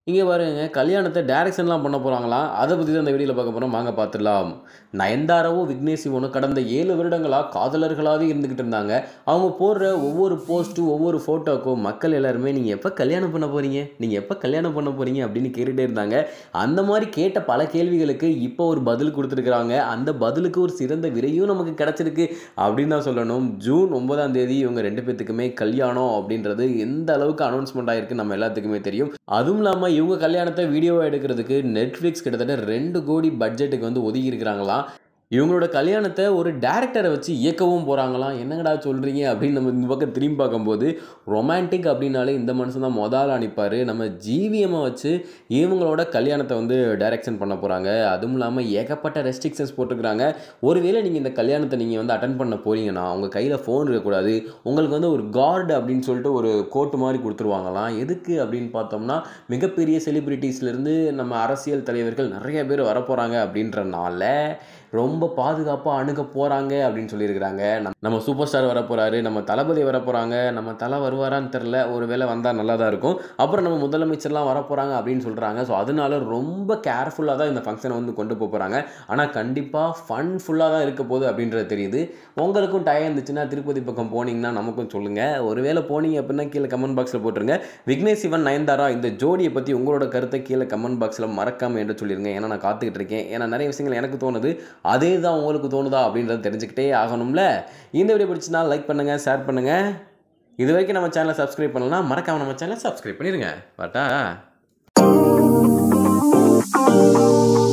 இங்கே பாருங்க கல்யாணத்தை டைரக்ஷன்லாம் பண்ண போகிறாங்களாம் அதை பற்றி தான் இந்த வீடியோவில் பார்க்க போகிறோம் வாங்க பார்த்துடலாம் நயன்தாராவும் விக்னேஷ் சிவனும் கடந்த ஏழு வருடங்களாக காதலர்களாகவே இருந்துக்கிட்டு இருந்தாங்க அவங்க போடுற ஒவ்வொரு போஸ்ட்டு ஒவ்வொரு ஃபோட்டோக்கும் மக்கள் எல்லாருமே நீங்கள் எப்போ கல்யாணம் பண்ண போகிறீங்க நீங்கள் எப்போ கல்யாணம் பண்ண போகிறீங்க அப்படின்னு கேட்டுகிட்டே இருந்தாங்க அந்த மாதிரி கேட்ட பல கேள்விகளுக்கு இப்போ ஒரு பதில் கொடுத்துருக்குறாங்க அந்த பதிலுக்கு ஒரு சிறந்த விரையும் நமக்கு கிடச்சிருக்கு அப்படின்னு தான் சொல்லணும் ஜூன் ஒன்பதாம் தேதி இவங்க ரெண்டு பேத்துக்குமே கல்யாணம் அப்படின்றது எந்த அளவுக்கு அனௌன்ஸ்மெண்ட் ஆயிருக்கு நம்ம எல்லாத்துக்குமே தெரியும் அதுவும் இல்லாமல் இவங்க கல்யாணத்தை வீடியோவாக எடுக்கிறதுக்கு நெட்ஃப்ளிக்ஸ் கிட்டத்தட்ட ரெண்டு கோடி பட்ஜெட்டுக்கு வந்து ஒதுக்கி இருக்கிறாங்களாம் இவங்களோட கல்யாணத்தை ஒரு டேரக்டரை வச்சு இயக்கவும் போகிறாங்களாம் என்னங்கடா சொல்கிறீங்க அப்படின்னு நம்ம இந்த பக்கம் திரும்பி பார்க்கும்போது ரொமான்டிக் அப்படின்னாலே இந்த மனுஷன் தான் முதல்ல அனுப்பார் நம்ம ஜிவிஎம்மை வச்சு இவங்களோட கல்யாணத்தை வந்து டைரக்ஷன் பண்ண போகிறாங்க அதுவும் இல்லாமல் ஏகப்பட்ட ரெஸ்ட்ரிக்ஷன்ஸ் போட்டிருக்கிறாங்க ஒருவேளை நீங்கள் இந்த கல்யாணத்தை நீங்கள் வந்து அட்டன் பண்ண போறீங்கன்னா உங்கள் கையில் ஃபோன் இருக்கக்கூடாது உங்களுக்கு வந்து ஒரு கார்டு அப்படின்னு சொல்லிட்டு ஒரு கோட்டு மாதிரி கொடுத்துருவாங்களாம் எதுக்கு அப்படின்னு பார்த்தோம்னா மிகப்பெரிய செலிபிரிட்டிஸ்லேருந்து நம்ம அரசியல் தலைவர்கள் நிறைய பேர் வரப்போகிறாங்க அப்படின்றனால ரொம்ப பாதுகாப்பாக அணுக போகிறாங்க அப்படின்னு சொல்லியிருக்கிறாங்க நம் நம்ம சூப்பர் ஸ்டார் வர போகிறாரு நம்ம தளபதி வர போகிறாங்க நம்ம தலை வருவாரான்னு தெரில ஒரு வேளை வந்தால் நல்லா தான் இருக்கும் அப்புறம் நம்ம முதலமைச்சர்லாம் வர போகிறாங்க அப்படின்னு சொல்கிறாங்க ஸோ அதனால ரொம்ப கேர்ஃபுல்லாக தான் இந்த ஃபங்க்ஷனை வந்து கொண்டு போக போகிறாங்க ஆனால் கண்டிப்பாக ஃபன் ஃபுல்லாக தான் இருக்க போகுது அப்படின்றது தெரியுது உங்களுக்கும் டயம் இருந்துச்சுன்னா திருப்பதி பக்கம் போனீங்கன்னா நமக்கும் சொல்லுங்கள் ஒருவேளை போனீங்க அப்படின்னா கீழே கமெண்ட் பாக்ஸில் போட்டுருங்க விக்னேஷ் சிவன் நயன்தாரா இந்த ஜோடியை பற்றி உங்களோட கருத்தை கீழே கமெண்ட் பாக்ஸில் மறக்காமல் என்று சொல்லிடுங்க ஏன்னா நான் காத்துக்கிட்டு இருக்கேன் ஏன்னா நிறைய விஷயங்கள் எனக்கு தோணுது அதே தான் உங்களுக்கு தோணுதா அப்படின்றத தெரிஞ்சுக்கிட்டே ஆகணும்ல இந்த வீடியோ பிடிச்சினா லைக் பண்ணுங்கள் ஷேர் பண்ணுங்கள் இது வரைக்கும் நம்ம சேனலை சப்ஸ்கிரைப் பண்ணலாம் மறக்காமல் நம்ம சேனலை சப்ஸ்கிரைப் பண்ணிடுங்க பாட்டா